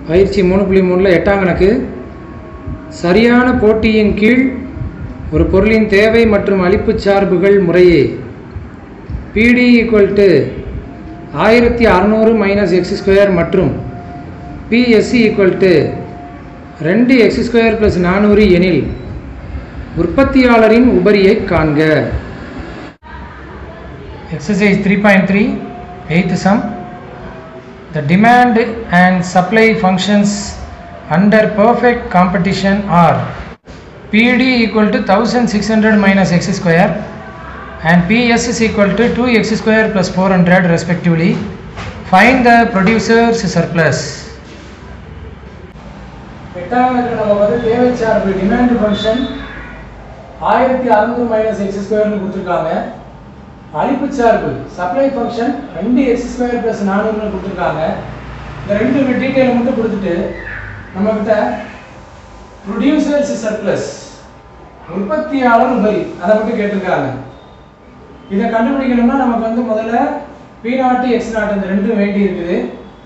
பயிற்சி மூணு புள்ளி மூணில் எட்டாம் கணக்கு சரியான போட்டியின் கீழ் ஒரு பொருளின் தேவை மற்றும் அளிப்புச் சார்புகள் முறையே பிடி ஈக்குவல் டு ஆயிரத்தி அறநூறு மைனஸ் எக்ஸ் ஸ்கொயர் மற்றும் பிஎஸ்சி ஈக்குவல் டு ரெண்டு எக்ஸ் ஸ்கொயர் ப்ளஸ் நானூறு எனில் உற்பத்தியாளரின் உபரியை காண்க exercise three point three eight sum The demand and supply functions under perfect competition are PD equal to 1600 minus x square and PS is equal to 2x square plus 400 respectively. Find the producer's surplus. எட்டாவது நம்ம வந்து தேவை சார்பு demand function ஆயிரத்தி அறுநூறு minus X ஸ்கொயர்னு கொடுத்துருக்காங்க அளிப்பு சார்பு சப்ளை ஃபங்க்ஷன் ரெண்டு எக்ஸ் ஸ்கொயர் ப்ளஸ் நானூறுன்னு கொடுத்துருக்காங்க இந்த ரெண்டு டீட்டெயில் மட்டும் கொடுத்துட்டு நம்மக்கிட்ட ப்ரொடியூசர்ஸ் சர்ப்ளஸ் உற்பத்தியாளர் உபரி அதை மட்டும் கேட்டிருக்காங்க இதை கண்டுபிடிக்கணும்னா நமக்கு வந்து முதல்ல பி நாட்டு எக்ஸ் நாட்டு இந்த ரெண்டும் வேண்டி இருக்குது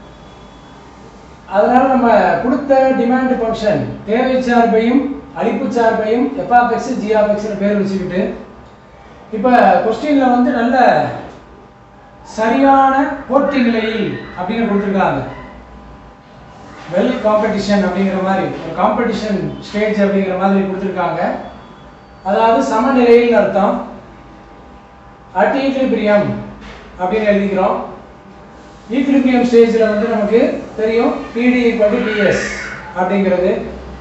அதனால நம்ம கொடுத்த டிமாண்ட் ஃபங்க்ஷன் தேவை சார்பையும் அளிப்பு சார்பையும் எஃப்ஆப்எக்ஸ் ஜிஆப்எக்ஸ்னு பேர் வச்சுக்கிட்டு இப்போ கொஸ்டினில் வந்து நல்ல சரியான போட்டி நிலையில் அப்படின்னு கொடுத்துருக்காங்க வெல் காம்படிஷன் அப்படிங்கிற மாதிரி ஒரு காம்படிஷன் ஸ்டேஜ் அப்படிங்கிற மாதிரி கொடுத்துருக்காங்க அதாவது சமநிலையில் அர்த்தம் அட் ஈக்லிபிரியம் அப்படின்னு எழுதிக்கிறோம் ஈக்லிபிரியம் ஸ்டேஜில் வந்து நமக்கு தெரியும் பிடி ஈக்குவல் டு பிஎஸ் அப்படிங்கிறது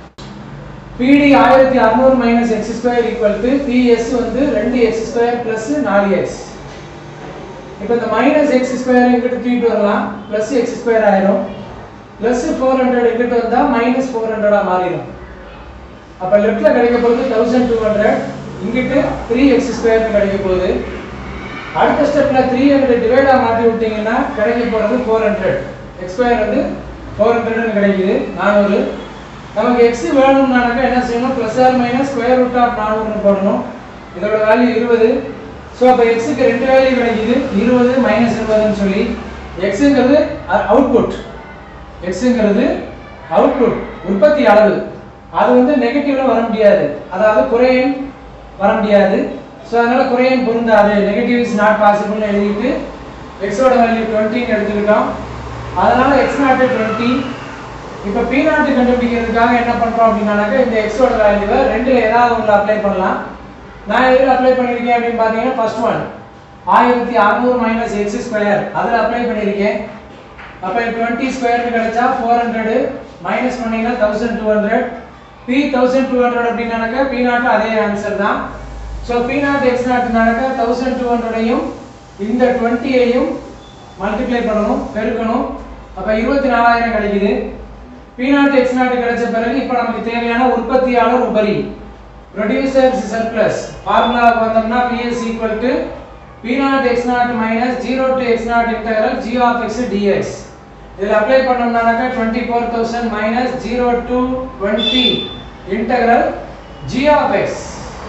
பிடி ஆயிரத்தி அறுநூறு minus x square equal to PS வந்து ரெண்டு எக்ஸ் ஸ்கொயர் பிளஸ் நாலு எக்ஸ் இப்போ இந்த மைனஸ் எக்ஸ் ஸ்கொயர் இங்கிட்டு தூக்கிட்டு வரலாம் பிளஸ் எக்ஸ் ஸ்கொயர் ஆயிரும் பிளஸ் ஃபோர் ஹண்ட்ரட் இங்கிட்டு வந்தால் மைனஸ் ஃபோர் ஹண்ட்ரடாக மாறிடும் அப்போ லெஃப்டில் கிடைக்க போகிறது தௌசண்ட் டூ ஹண்ட்ரட் இங்கிட்டு த்ரீ எக்ஸ் ஸ்கொயர் கிடைக்க போகுது அடுத்த ஸ்டெப்பில் த்ரீ ஹண்ட்ரட் டிவைடாக மாற்றி விட்டீங்கன்னா கிடைக்க போகிறது ஃபோர் ஹண்ட்ரட் எக்ஸ் ஸ்கொயர் வந்து ஃபோர் ஹண்ட்ரட்னு கிடைக்குது நானூறு நமக்கு எக்ஸ் வேணும்னாக்கா என்ன செய்யணும் plus or minus square root of நானூறுன்னு போடணும் இதோட வேல்யூ இருபது ஸோ அப்போ எக்ஸுக்கு ரெண்டு வேல்யூ கிடைக்குது இருபது மைனஸ் இருபதுன்னு சொல்லி எக்ஸுங்கிறது அவுட்புட் எக்ஸுங்கிறது அவுட்புட் உற்பத்தி அளவு அது வந்து நெகட்டிவ்ல வர முடியாது அதாவது குறையன் வர முடியாது ஸோ அதனால குறையன் பொருந்தாது நெகட்டிவ் இஸ் நாட் பாசிபிள்னு எழுதிட்டு எக்ஸோட வேல்யூ டுவெண்ட்டின்னு எடுத்துக்கிட்டோம் அதனால எக்ஸ் நாட்டு டுவெண்ட்டி இப்போ பி நாட்டு கண்டுபிடிக்கிறதுக்காக என்ன பண்ணுறோம் அப்படின்னாக்கா இந்த எக்ஸோட வேல்யூவை ரெண்டில் ஏதாவது ஒன்று அப்ளை பண்ணலாம் நான் எதில் அப்ளை பண்ணியிருக்கேன் அப்படின்னு பார்த்தீங்கன்னா ஃபர்ஸ்ட் ஒன் ஆயிரத்தி அறநூறு மைனஸ் எக்ஸ் ஸ்கொயர் அதில் அப்ளை பண்ணியிருக்கேன் அப்போ டுவெண்ட்டி ஸ்கொயர்னு கிடைச்சா ஃபோர் ஹண்ட்ரடு மைனஸ் பண்ணீங்கன்னா thousand two hundred P thousand two hundred அப்படின்னாக்கா பி நாட்டு அதே ஆன்சர் தான் ஸோ பி நாட் எக்ஸ் நாட்டுனாக்கா தௌசண்ட் டூ ஹண்ட்ரடையும் இந்த டுவெண்ட்டியையும் மல்டிப்ளை பண்ணணும் பெருக்கணும் அப்போ இருபத்தி நாலாயிரம் கிடைக்குது பி நாட் எக்ஸ் நாட் கிடைச்ச பிறகு இப்போ நமக்கு தேவையான உற்பத்தியாளர் உபரி ப்ரொடியூசர்ஸ் சர்ப்ளஸ் ஃபார்முலாவுக்கு வந்தோம்னா PS equal to P naught x naught minus zero to x naught integral g of x dx இதில் அப்ளை பண்ணோம்னாக்கா twenty four thousand minus zero to twenty integral g of x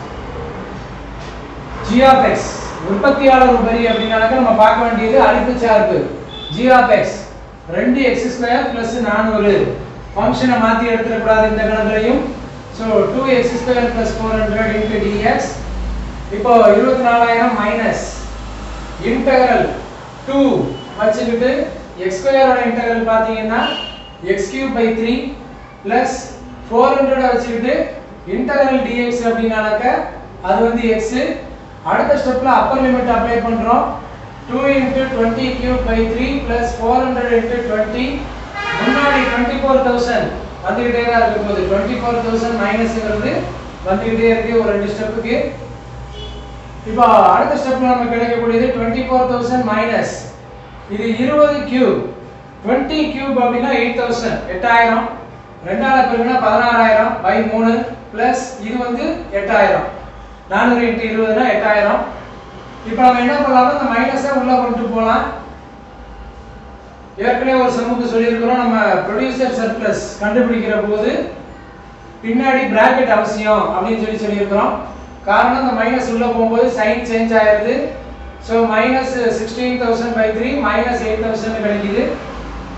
g of x உற்பத்தியாளர் உபரி அப்படின்னாக்கா நம்ம பார்க்க வேண்டியது அழிப்பு சார்பு ஜி ஆஃப் எக்ஸ் ரெண்டு எக்ஸ் ஸ்கொயர் பிளஸ் நானூறு ஃபங்க்ஷனை மாற்றி எடுத்துடக்கூடாது இந்த கணக்குலையும் so two x square plus four hundred into dx இப்போ இருபத்தி நாலாயிரம் மைனஸ் இன்டகரல் டூ வச்சுக்கிட்டு எக்ஸ் ஸ்கொயரோட இன்டகரல் பார்த்தீங்கன்னா x cube by three plus four hundred வச்சுக்கிட்டு இன்டகரல் டிஎக்ஸ் அப்படின்னாக்க அது வந்து எக்ஸ் அடுத்த ஸ்டெப்ல அப்பர் லிமிட் அப்ளை பண்றோம் two into twenty cube by three plus four hundred into twenty முன்னாடி டுவெண்ட்டி ஃபோர் தௌசண்ட் வந்துகிட்டே தான் இருக்க போகுது டுவெண்ட்டி ஃபோர் தௌசண்ட் மைனஸ்ங்கிறது வந்துகிட்டே இருக்கு ஒரு ரெண்டு ஸ்டெப்புக்கு இப்போ அடுத்த ஸ்டெப்ல நமக்கு கிடைக்கக்கூடியது டுவெண்ட்டி ஃபோர் தௌசண்ட் மைனஸ் இது இருபது கியூப் டுவெண்ட்டி கியூப் அப்படின்னா எயிட் தௌசண்ட் எட்டாயிரம் ரெண்டாயிரம் பெருக்குனா பதினாறாயிரம் பை மூணு பிளஸ் இது வந்து எட்டாயிரம் நானூறு இன்ட்டு இருபதுனா எட்டாயிரம் இப்போ நம்ம என்ன பண்ணலாம் இந்த மைனஸை உள்ள கொண்டு போகலாம் ஏற்கனவே ஒரு சமூக சொல்லியிருக்கிறோம் நம்ம ப்ரொடியூசர் சர்ப்ளஸ் கண்டுபிடிக்கிற போது பின்னாடி பிராக்கெட் அவசியம் அப்படின்னு சொல்லி சொல்லியிருக்கிறோம் காரணம் இந்த மைனஸ் உள்ள போகும்போது சைன் சேஞ்ச் ஆயிருது so minus sixteen thousand by three minus eight thousand கிடைக்குது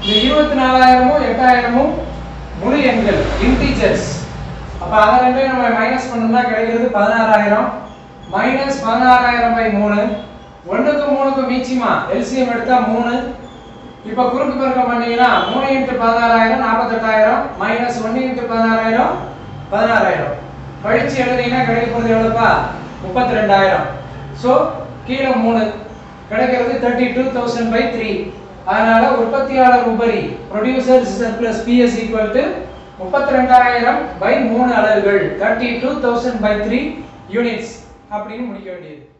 இந்த இருபத்தி நாலாயிரமும் எட்டாயிரமும் முழு எண்கள் இன்டீஜர்ஸ் அப்ப அதை ரெண்டையும் நம்ம மைனஸ் பண்ணோம்னா கிடைக்கிறது பதினாறாயிரம் மைனஸ் பதினாறாயிரம் பை மூணு ஒண்ணுக்கு மூணுக்கு மீச்சிமா எல்சிஎம் எடுத்தா மூணு இப்ப குறுக்கு பெருக்கம் பண்ணீங்கன்னா மூணு இன்ட்டு பதினாறாயிரம் நாற்பத்தெட்டாயிரம் மைனஸ் ஒன்னு இன்ட்டு பதினாறாயிரம் பதினாறாயிரம் கழிச்சு எழுதிங்கன்னா கிடைக்க போறது எவ்வளவுப்பா முப்பத்தி ரெண்டாயிரம் ஸோ கீழே மூணு கிடைக்கிறது thirty two thousand by three அதனால உற்பத்தியாளர் உபரி producer surplus PS equal to முப்பத்தி ரெண்டாயிரம் பை மூணு அலகுகள் thirty two thousand by three units அப்படின்னு முடிக்க வேண்டியது